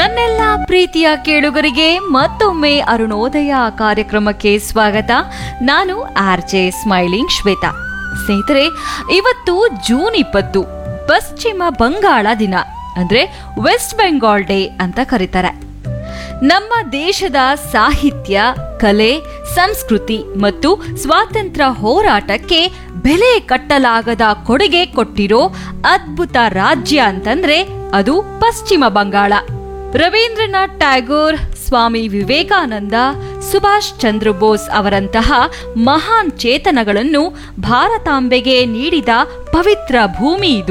ನನ್ನೆಲ್ಲ ಪ್ರೀತಿಯ ಕೇಳುಗರಿಗೆ ಮತ್ತೊಮ್ಮೆ ಅರುಣೋದಯ ಕಾರ್ಯಕ್ರಮಕ್ಕೆ ಸ್ವಾಗತ ನಾನು ಆರ್ ಜೆ ಸ್ಮೈಲಿಂಗ್ ಶ್ವೇತಾ ಸ್ನೇಹಿತರೆ ಇವತ್ತು ಜೂನ್ ಇಪ್ಪತ್ತು ಪಶ್ಚಿಮ ಬಂಗಾಳ ದಿನ ಅಂದ್ರೆ ವೆಸ್ಟ್ ಬೆಂಗಾಲ್ ಡೇ ಅಂತ ಕರೀತಾರೆ ನಮ್ಮ ದೇಶದ ಸಾಹಿತ್ಯ ಕಲೆ ಸಂಸ್ಕೃತಿ ಮತ್ತು ಸ್ವಾತಂತ್ರ್ಯ ಹೋರಾಟಕ್ಕೆ ಬೆಲೆ ಕಟ್ಟಲಾಗದ ಕೊಡುಗೆ ಕೊಟ್ಟಿರೋ ಅದ್ಭುತ ರಾಜ್ಯ ಅಂತಂದ್ರೆ ಅದು ಪಶ್ಚಿಮ ಬಂಗಾಳ ರವೀಂದ್ರನಾಥ್ ಟ್ಯಾಗೋರ್ ಸ್ವಾಮಿ ವಿವೇಕಾನಂದ ಸುಭಾಷ್ ಚಂದ್ರ ಬೋಸ್ ಅವರಂತಹ ಮಹಾನ್ ಚೇತನಗಳನ್ನು ಭಾರತಾಂಬೆಗೆ ನೀಡಿದ ಪವಿತ್ರ ಭೂಮಿ ಇದು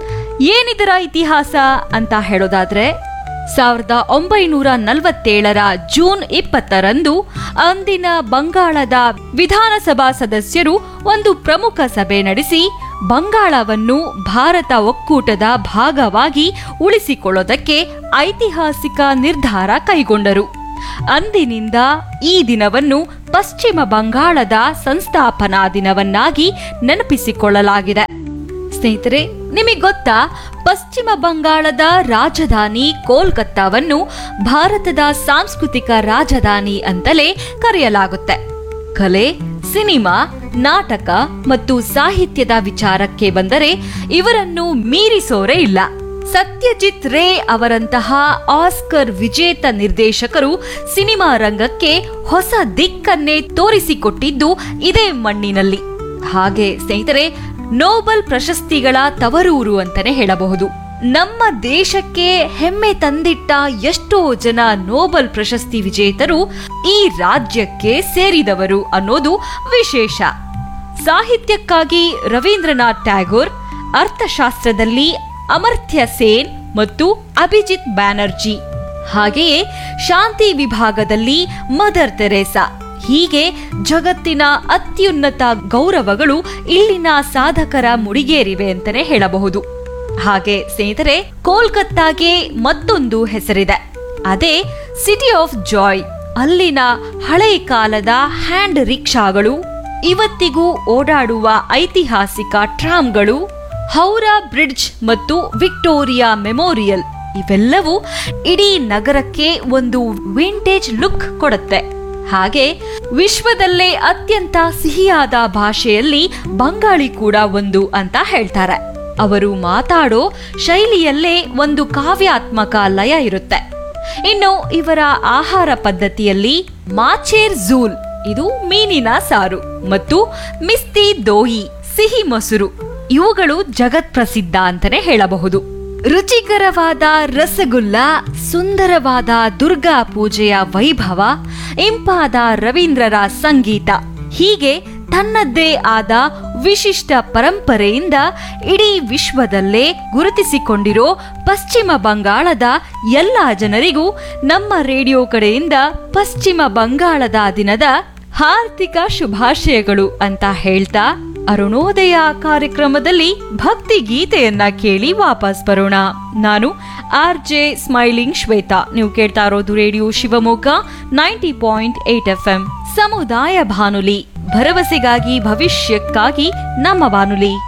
ಏನಿದರ ಇತಿಹಾಸ ಅಂತ ಹೇಳೋದಾದ್ರೆ ಸಾವಿರದ ಒಂಬೈನೂರ ನಲವತ್ತೇಳರ ಜೂನ್ ಇಪ್ಪತ್ತರಂದು ಅಂದಿನ ಬಂಗಾಳದ ವಿಧಾನಸಭಾ ಸದಸ್ಯರು ಒಂದು ಪ್ರಮುಖ ಸಭೆ ನಡೆಸಿ ಬಂಗಾಳವನ್ನು ಭಾರತ ಒಕ್ಕೂಟದ ಭಾಗವಾಗಿ ಉಳಿಸಿಕೊಳ್ಳೋದಕ್ಕೆ ಐತಿಹಾಸಿಕ ನಿರ್ಧಾರ ಕೈಗೊಂಡರು ಅಂದಿನಿಂದ ಈ ದಿನವನ್ನು ಪಶ್ಚಿಮ ಬಂಗಾಳದ ಸಂಸ್ಥಾಪನಾ ದಿನವನ್ನಾಗಿ ನೆನಪಿಸಿಕೊಳ್ಳಲಾಗಿದೆ ಸ್ನೇಹಿತರೆ ನಿಮಗೆ ಗೊತ್ತಾ ಪಶ್ಚಿಮ ಬಂಗಾಳದ ರಾಜಧಾನಿ ಕೋಲ್ಕತ್ತಾವನ್ನು ಭಾರತದ ಸಾಂಸ್ಕೃತಿಕ ರಾಜಧಾನಿ ಅಂತಲೇ ಕರೆಯಲಾಗುತ್ತೆ ಕಲೆ ಸಿನಿಮಾ ನಾಟಕ ಮತ್ತು ಸಾಹಿತ್ಯದ ವಿಚಾರಕ್ಕೆ ಬಂದರೆ ಇವರನ್ನು ಮೀರಿಸೋರೇ ಇಲ್ಲ ಸತ್ಯಜಿತ್ ರೇ ಅವರಂತಹ ಆಸ್ಕರ್ ವಿಜೇತ ನಿರ್ದೇಶಕರು ಸಿನಿಮಾ ರಂಗಕ್ಕೆ ಹೊಸ ದಿಕ್ಕನ್ನೇ ತೋರಿಸಿಕೊಟ್ಟಿದ್ದು ಇದೇ ಮಣ್ಣಿನಲ್ಲಿ ಹಾಗೆ ಸ್ನೇಹಿತರೆ ನೋಬೆಲ್ ಪ್ರಶಸ್ತಿಗಳ ತವರೂರು ಅಂತಾನೆ ಹೇಳಬಹುದು ನಮ್ಮ ದೇಶಕ್ಕೆ ಹೆಮ್ಮೆ ತಂದಿಟ್ಟ ಎಷ್ಟೋ ಜನ ನೋಬೆಲ್ ಪ್ರಶಸ್ತಿ ವಿಜೇತರು ಈ ರಾಜ್ಯಕ್ಕೆ ಸೇರಿದವರು ಅನ್ನೋದು ವಿಶೇಷ ಸಾಹಿತ್ಯಕ್ಕಾಗಿ ರವೀಂದ್ರನಾಥ್ ಟ್ಯಾಗೋರ್ ಅರ್ಥಶಾಸ್ತ್ರದಲ್ಲಿ ಅಮರ್ಥ್ಯ ಸೇನ್ ಮತ್ತು ಅಭಿಜಿತ್ ಬ್ಯಾನರ್ಜಿ ಹಾಗೆಯೇ ಶಾಂತಿ ವಿಭಾಗದಲ್ಲಿ ಮದರ್ ತೆರೇಸಾ ಹೀಗೆ ಜಗತ್ತಿನ ಅತ್ಯುನ್ನತ ಗೌರವಗಳು ಇಲ್ಲಿನ ಸಾಧಕರ ಮುಡಿಗೇರಿವೆ ಅಂತಲೇ ಹೇಳಬಹುದು ಹಾಗೆ ಸ್ನೇಹಿತರೆ ಕೋಲ್ಕತ್ತಾಗೆ ಮತ್ತೊಂದು ಹೆಸರಿದೆ ಅದೇ ಸಿಟಿ ಆಫ್ ಜಾಯ್ ಅಲ್ಲಿನ ಹಳೆ ಕಾಲದ ಹ್ಯಾಂಡ್ ರಿಕ್ಷಾಗಳು ಇವತ್ತಿಗೂ ಓಡಾಡುವ ಐತಿಹಾಸಿಕ ಟ್ರಾಮ್ಗಳು ಹೌರಾ ಬ್ರಿಡ್ಜ್ ಮತ್ತು ವಿಕ್ಟೋರಿಯಾ ಮೆಮೋರಿಯಲ್ ಇವೆಲ್ಲವೂ ಇಡೀ ನಗರಕ್ಕೆ ಒಂದು ವಿಂಟೇಜ್ ಲುಕ್ ಕೊಡುತ್ತೆ ಹಾಗೆ ವಿಶ್ವದಲ್ಲೇ ಅತ್ಯಂತ ಸಿಹಿಯಾದ ಭಾಷೆಯಲ್ಲಿ ಬಂಗಾಳಿ ಕೂಡ ಒಂದು ಅಂತ ಹೇಳ್ತಾರೆ ಅವರು ಮಾತಾಡೋ ಶೈಲಿಯಲ್ಲೇ ಒಂದು ಕಾವ್ಯಾತ್ಮಕ ಲಯ ಇರುತ್ತೆ ಇನ್ನು ಇವರ ಆಹಾರ ಪದ್ಧತಿಯಲ್ಲಿ ಮಾಚೇರ್ ಝೂಲ್ ಇದು ಮೀನಿನ ಸಾರು ಮತ್ತು ಮಿಸ್ತಿ ದೋಯಿ ಸಿಹಿ ಮೊಸರು ಇವುಗಳು ಜಗತ್ ಪ್ರಸಿದ್ಧ ಅಂತಾನೆ ಹೇಳಬಹುದು ರುಚಿಕರವಾದ ರಸಗುಲ್ಲ ಸುಂದರವಾದ ದುರ್ಗಾ ಪೂಜೆಯ ವೈಭವ ಇಂಪಾದ ರವೀಂದ್ರರ ಸಂಗೀತ ಹೀಗೆ ತನ್ನದ್ದೇ ಆದ ವಿಶಿಷ್ಟ ಪರಂಪರೆಯಿಂದ ಇಡೀ ವಿಶ್ವದಲ್ಲೇ ಗುರುತಿಸಿಕೊಂಡಿರೋ ಪಶ್ಚಿಮ ಬಂಗಾಳದ ಎಲ್ಲ ಜನರಿಗೂ ನಮ್ಮ ರೇಡಿಯೋ ಕಡೆಯಿಂದ ಪಶ್ಚಿಮ ಬಂಗಾಳದ ದಿನದ ಹಾರ್ದಿಕ ಶುಭಾಶಯಗಳು ಅಂತ ಹೇಳ್ತಾ ಅರುಣೋದಯ ಕಾರ್ಯಕ್ರಮದಲ್ಲಿ ಭಕ್ತಿ ಗೀತೆಯನ್ನ ಕೇಳಿ ವಾಪಸ್ ಬರೋಣ ನಾನು ಆರ್ ಜೆ ಸ್ಮೈಲಿಂಗ್ ಶ್ವೇತಾ ನೀವು ಕೇಳ್ತಾ ಇರೋದು radio Shivamogga ninety point eight F M ಸಮುದಾಯ ಬಾನುಲಿ ಭರವಸೆಗಾಗಿ ಭವಿಷ್ಯಕ್ಕಾಗಿ ನಮ್ಮ ಬಾನುಲಿ